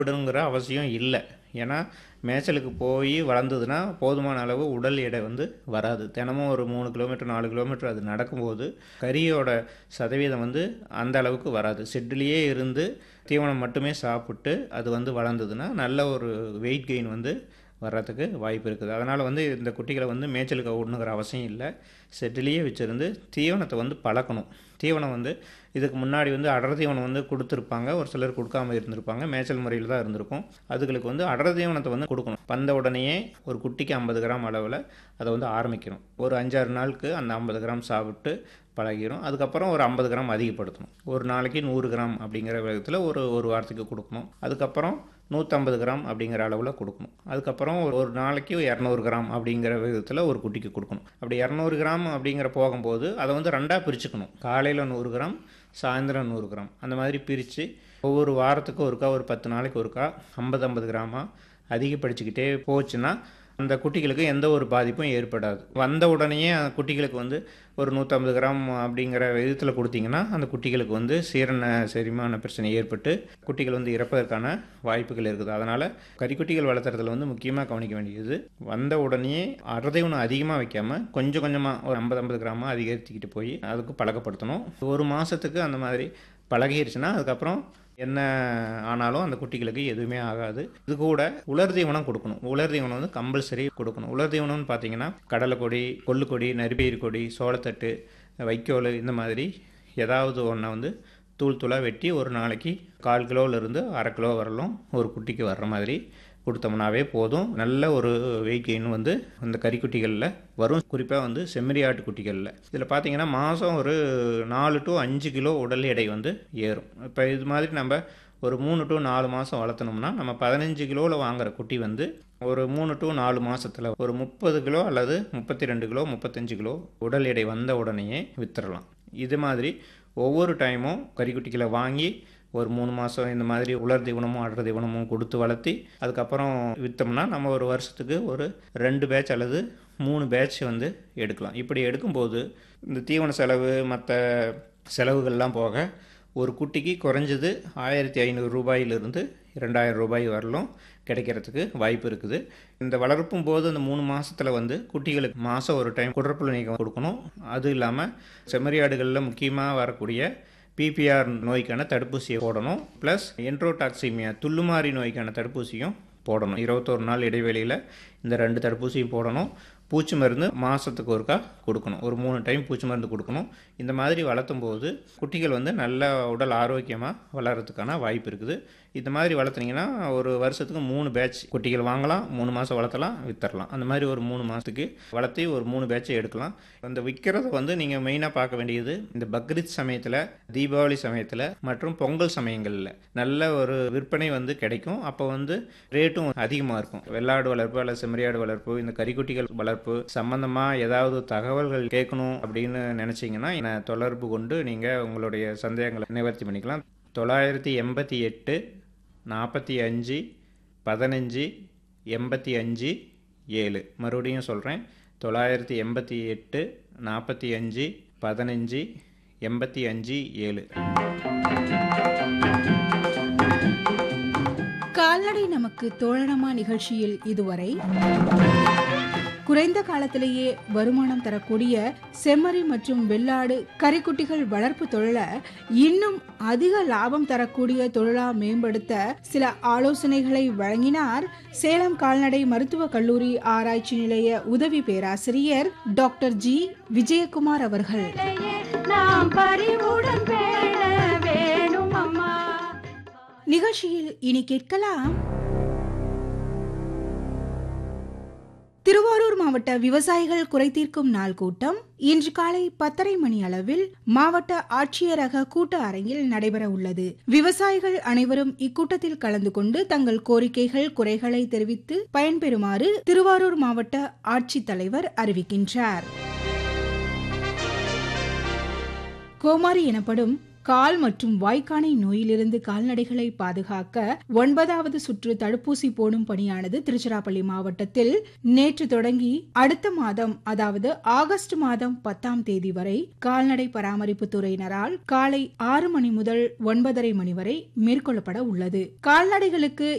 விடணுங்கிற அவசியம் இல்லை ஏன்னா மேய்ச்சலுக்கு போய் வளர்ந்ததுன்னா போதுமான அளவு உடல் எடை வந்து வராது தினமும் ஒரு மூணு கிலோமீட்டர் நாலு கிலோமீட்டர் அது நடக்கும்போது கறியோட சதவீதம் வந்து அந்த அளவுக்கு வராது ஷெட்லேயே இருந்து தீவனம் மட்டுமே சாப்பிட்டு அது வந்து வளர்ந்ததுன்னா நல்ல ஒரு வெயிட் கெயின் வந்து வர்றதுக்கு வாய்ப்பு இருக்குது அதனால் வந்து இந்த குட்டிகளை வந்து மேய்ச்சலுக்கு விடணுங்கிற அவசியம் இல்லை செட்டிலேயே வச்சுருந்து தீவனத்தை வந்து பழக்கணும் தீவனம் வந்து இதுக்கு முன்னாடி வந்து அடர் தீவனம் வந்து கொடுத்துருப்பாங்க ஒரு சிலர் கொடுக்காம இருந்திருப்பாங்க மேய்ச்சல் முறையில் தான் இருந்திருக்கும் அதுகளுக்கு வந்து அடர் தீவனத்தை வந்து கொடுக்கணும் வந்த உடனேயே ஒரு குட்டிக்கு ஐம்பது கிராம் அளவில் அதை வந்து ஆரம்பிக்கணும் ஒரு அஞ்சாறு நாளுக்கு அந்த ஐம்பது கிராம் சாப்பிட்டு பழகிரும் அதுக்கப்புறம் ஒரு ஐம்பது கிராம் அதிகப்படுத்தணும் ஒரு நாளைக்கு நூறு கிராம் அப்படிங்கிற விதத்தில் ஒரு ஒரு வாரத்துக்கு கொடுக்கணும் அதுக்கப்புறம் நூற்றம்பது கிராம் அப்படிங்கிற அளவில் கொடுக்கணும் அதுக்கப்புறம் ஒரு ஒரு நாளைக்கு இரநூறு கிராம் அப்படிங்கிற விதத்தில் ஒரு குட்டிக்கு கொடுக்கணும் அப்படி இரநூறு கிராம் அப்படிங்கிற போகும்போது அதை வந்து ரெண்டாக பிரிச்சுக்கணும் காலையில் நூறு கிராம் சாயந்தரம் நூறு கிராம் அந்த மாதிரி பிரித்து ஒவ்வொரு வாரத்துக்கும் ஒருக்கா ஒரு பத்து நாளைக்கு ஒருக்கா ஐம்பது ஐம்பது கிராமாக அதிகப்படுத்திக்கிட்டே போச்சுன்னா அந்த குட்டிகளுக்கு எந்த ஒரு பாதிப்பும் ஏற்படாது வந்த உடனேயே அந்த குட்டிகளுக்கு வந்து ஒரு நூற்றம்பது கிராம் அப்படிங்கிற விதத்தில் கொடுத்தீங்கன்னா அந்த குட்டிகளுக்கு வந்து சீரண செரிமான பிரச்சனை ஏற்பட்டு குட்டிகள் வந்து இறப்பதற்கான வாய்ப்புகள் இருக்குது அதனால் கறிக்குட்டிகள் வளர்த்துறதுல வந்து முக்கியமாக கவனிக்க வேண்டியது வந்த உடனே அறதை ஒன்று அதிகமாக வைக்காமல் கொஞ்சம் கொஞ்சமாக ஒரு ஐம்பது ஐம்பது கிராமாக அதிகரித்துக்கிட்டு போய் அதுக்கு பழக்கப்படுத்தணும் ஒரு மாதத்துக்கு அந்த மாதிரி பழகிருச்சுன்னா அதுக்கப்புறம் என்ன ஆனாலும் அந்த குட்டிகளுக்கு எதுவுமே ஆகாது இது கூட உலர் தீவனம் கொடுக்கணும் உலர் தீவனம் வந்து கம்பல்சரி கொடுக்கணும் உலர் தீவனம்னு பார்த்தீங்கன்னா கடலைக்கொடி கொள்ளுக்கொடி நரிப்பயிர் கொடி சோளத்தட்டு வைக்கோல் இந்த மாதிரி ஏதாவது ஒன்றை வந்து தூள் தூளாக வெட்டி ஒரு நாளைக்கு கால் கிலோவிலேருந்து அரை கிலோ வரலும் ஒரு குட்டிக்கு வர்ற மாதிரி கொடுத்தோம்னாவே போதும் நல்ல ஒரு வெயிட் கெயின் வந்து அந்த கறிக்குட்டிகளில் வரும் குறிப்பாக வந்து செம்மறி ஆட்டு குட்டிகளில் இதில் பார்த்தீங்கன்னா மாதம் ஒரு நாலு டு அஞ்சு கிலோ உடல் எடை வந்து ஏறும் இப்போ இது மாதிரி நம்ம ஒரு மூணு டு நாலு மாதம் வளர்த்தணும்னா நம்ம பதினஞ்சு கிலோவில் வாங்குற குட்டி வந்து ஒரு மூணு டு நாலு மாதத்தில் ஒரு முப்பது கிலோ அல்லது முப்பத்தி ரெண்டு கிலோ முப்பத்தஞ்சு கிலோ உடல் எடை வந்த உடனேயே வித்துடலாம் இது மாதிரி ஒவ்வொரு டைமும் கறிக்குட்டிகளை வாங்கி ஒரு மூணு மாதம் இந்த மாதிரி உலர் தீவனமும் அடர் தீவனமும் கொடுத்து வளர்த்தி அதுக்கப்புறம் விற்றோம்னா நம்ம ஒரு வருஷத்துக்கு ஒரு ரெண்டு பேட்ச் அல்லது மூணு பேட்ச் வந்து எடுக்கலாம் இப்படி எடுக்கும்போது இந்த தீவன செலவு மற்ற செலவுகள்லாம் போக ஒரு குட்டிக்கு குறைஞ்சது ஆயிரத்தி ஐநூறு ரூபாயிலிருந்து ரெண்டாயிரம் ரூபாய் வரலும் கிடைக்கிறதுக்கு வாய்ப்பு இருக்குது இந்த வளர்ப்பும் போது அந்த மூணு மாதத்தில் வந்து குட்டிகளுக்கு மாதம் ஒரு டைம் குடற்புழு நீக்கம் கொடுக்கணும் அது இல்லாமல் செம்மறியாடுகளில் முக்கியமாக வரக்கூடிய பிபிஆர் நோய்க்கான தடுப்பூசியை போடணும் ப்ளஸ் என்ட்ரோடாக்சிமியா துள்ளுமாறி நோய்க்கான தடுப்பூசியும் போடணும் இருபத்தொரு நாள் இடைவெளியில் இந்த ரெண்டு தடுப்பூசியும் போடணும் பூச்சி மருந்து மாதத்துக்கு ஒருக்கா கொடுக்கணும் ஒரு மூணு டைம் பூச்சி மருந்து கொடுக்கணும் இந்த மாதிரி வளர்த்தும் போது குட்டிகள் வந்து நல்ல உடல் ஆரோக்கியமாக வளர்கிறதுக்கான வாய்ப்பு இருக்குது இந்த மாதிரி வளர்த்துனீங்கன்னா ஒரு வருஷத்துக்கு மூணு பேட்ச் குட்டிகள் வாங்கலாம் மூணு மாதம் வளர்த்தலாம் வித்தரலாம் அந்த மாதிரி ஒரு மூணு மாதத்துக்கு வளர்த்தி ஒரு மூணு பேட்சை எடுக்கலாம் அந்த விற்கிறத வந்து நீங்கள் மெயினாக பார்க்க வேண்டியது இந்த பக்ரீத் சமயத்தில் தீபாவளி சமயத்தில் மற்றும் பொங்கல் சமயங்களில் நல்ல ஒரு விற்பனை வந்து கிடைக்கும் அப்போ வந்து ரேட்டும் அதிகமாக இருக்கும் வெள்ளாடு வளர்ப்பு அல்லது செம்மறியாடு வளர்ப்பு இந்த கறிக்குட்டிகள் வளர்ப்பு சம்பந்தமாக ஏதாவது தகவல்கள் கேட்கணும் அப்படின்னு நினச்சிங்கன்னா என்னை தொடர்பு கொண்டு நீங்கள் உங்களுடைய சந்தேகங்களை நிவர்த்தி பண்ணிக்கலாம் தொள்ளாயிரத்தி எண்பத்தி எட்டு நாற்பத்தி அஞ்சு பதினஞ்சு எண்பத்தி அஞ்சு ஏழு மறுபடியும் சொல்கிறேன் தொள்ளாயிரத்தி எண்பத்தி எட்டு நாற்பத்தி அஞ்சு பதினஞ்சு எண்பத்தி அஞ்சு ஏழு கால்நடை நமக்கு தோழனமா நிகழ்ச்சியில் இதுவரை குறைந்த காலத்திலேயே வருமானம் தரக்கூடிய செம்மறி மற்றும் வெள்ளாடு கறிக்குட்டிகள் வளர்ப்பு தொழிலை இன்னும் அதிக லாபம் தரக்கூடிய தொழிலா மேம்படுத்த சில ஆலோசனைகளை வழங்கினார் சேலம் கால்நடை மருத்துவக் கல்லூரி ஆராய்ச்சி நிலைய உதவி பேராசிரியர் டாக்டர் ஜி விஜயகுமார் அவர்கள் நாம் பறிவுடன் பேண வேணும் அம்மா நிகழ்ச்சியில் இனி கேட்கலாம் திருவாரூர் மாவட்ட விவசாயிகள் குறைதீர்க்கும் நாள் கூட்டம் இன்று காலை பத்தரை மணி அளவில் மாவட்ட ஆட்சியரக கூட்ட அரங்கில் நடைபெற உள்ளது விவசாயிகள் அனைவரும் இக்கூட்டத்தில் கலந்து கொண்டு தங்கள் கோரிக்கைகள் குறைகளை தெரிவித்து பயன்பெறுமாறு திருவாரூர் மாவட்ட ஆட்சித்தலைவர் அறிவிக்கின்றார் கோமாரி எனப்படும் கால் மற்றும் வாய்க்கானை நோயிலிருந்து கால்நடைகளை பாதுகாக்க ஒன்பதாவது சுற்று தடுப்பூசி போடும் பணியானது திருச்சிராப்பள்ளி மாவட்டத்தில் நேற்று தொடங்கி அடுத்த மாதம் அதாவது ஆகஸ்ட் மாதம் பத்தாம் தேதி வரை கால்நடை பராமரிப்பு துறையினரால் காலை ஆறு மணி முதல் ஒன்பதரை மணி வரை மேற்கொள்ளப்பட உள்ளது கால்நடைகளுக்கு